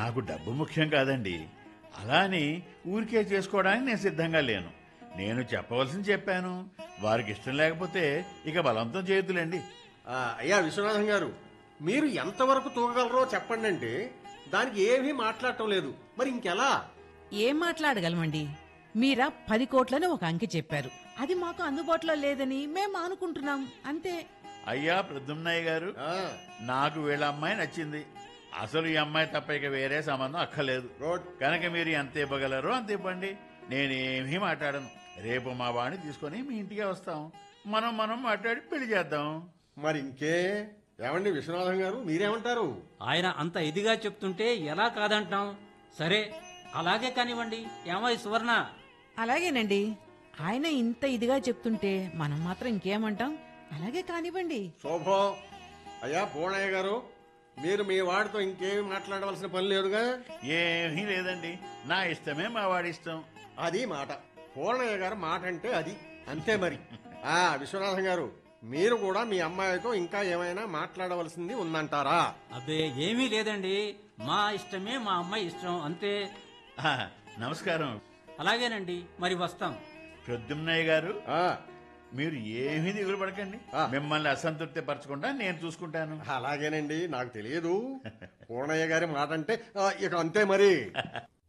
నాకు డబ్బు ముఖ్యం కాదండి అలా అని ఊరికే చేసుకోవడానికి నేను సిద్ధంగా లేను నేను చెప్పవలసింది చెప్పాను వారికి ఇష్టం లేకపోతే ఇక బలంతం చేయొద్దులేండి ఆ, అయ్యా విశ్వనాథం గారు మీరు ఎంతవరకు తూగగలరో చెప్పండి అంటే దానికి ఏమీ మాట్లాడటం లేదు మరి ఇంకెలా ఏం మాట్లాడగలమండి మీరా పది కోట్లని ఒక అంకె చెప్పారు అది మాకు అందుబాటులో లేదని మేము అనుకుంటున్నాం అంతే అయ్యా ప్రద్యుమ్నయ్య గారు ఆ, నాకు వీళ్ళ అమ్మాయి నచ్చింది అసలు ఈ అమ్మాయి తప్ప ఇక వేరే సంబంధం అక్కర్లేదు గుడ్. కనుక మీరు ఎంత ఇవ్వగలరో అంత ఇవ్వండి నేనేమీ మాట్లాడను రేపు మా వాడిని తీసుకొని మీ ఇంటికే వస్తాం మనం మనం మాట్లాడి పెళ్లి చేద్దాం మరి ఇంకే ఏమండి విశ్వనాథం గారు మీరేమంటారు ఆయన అంత ఇదిగా చెప్తుంటే ఎలా కాదంటాం సరే అలాగే కానివ్వండి ఏమై సువర్ణ అలాగేనండి ఆయన ఇంత ఇదిగా చెప్తుంటే మనం మాత్రం ఇంకేమంటాం అలాగే కానివ్వండి శోభో అయ్యా పూర్ణయ్య గారు మీరు మీ వాడితో ఇంకేమి మాట్లాడవలసిన పని లేదుగా ఏమీ లేదండి నా ఇష్టమే మా వాడి ఇష్టం అది మాట పూర్ణయ్య గారు మాట అంటే అది అంతే మరి ఆ విశ్వనాథం గారు మీరు కూడా మీ అమ్మాయితో ఇంకా ఏమైనా మాట్లాడవలసింది ఉందంటారా అబ్బే ఏమీ లేదండి మా ఇష్టమే మా అమ్మాయి ఇష్టం అంతే ఆ, నమస్కారం అలాగేనండి మరి వస్తాం ప్రద్యుమ్నయ్య గారు ఆ, మీరు ఏమీ దిగులు పడకండి ఆ. మిమ్మల్ని అసంతృప్తి పరచకుండా నేను చూసుకుంటాను అలాగేనండి నాకు తెలియదు పూర్ణయ్య గారి మాట అంటే ఆ, ఇక అంతే మరి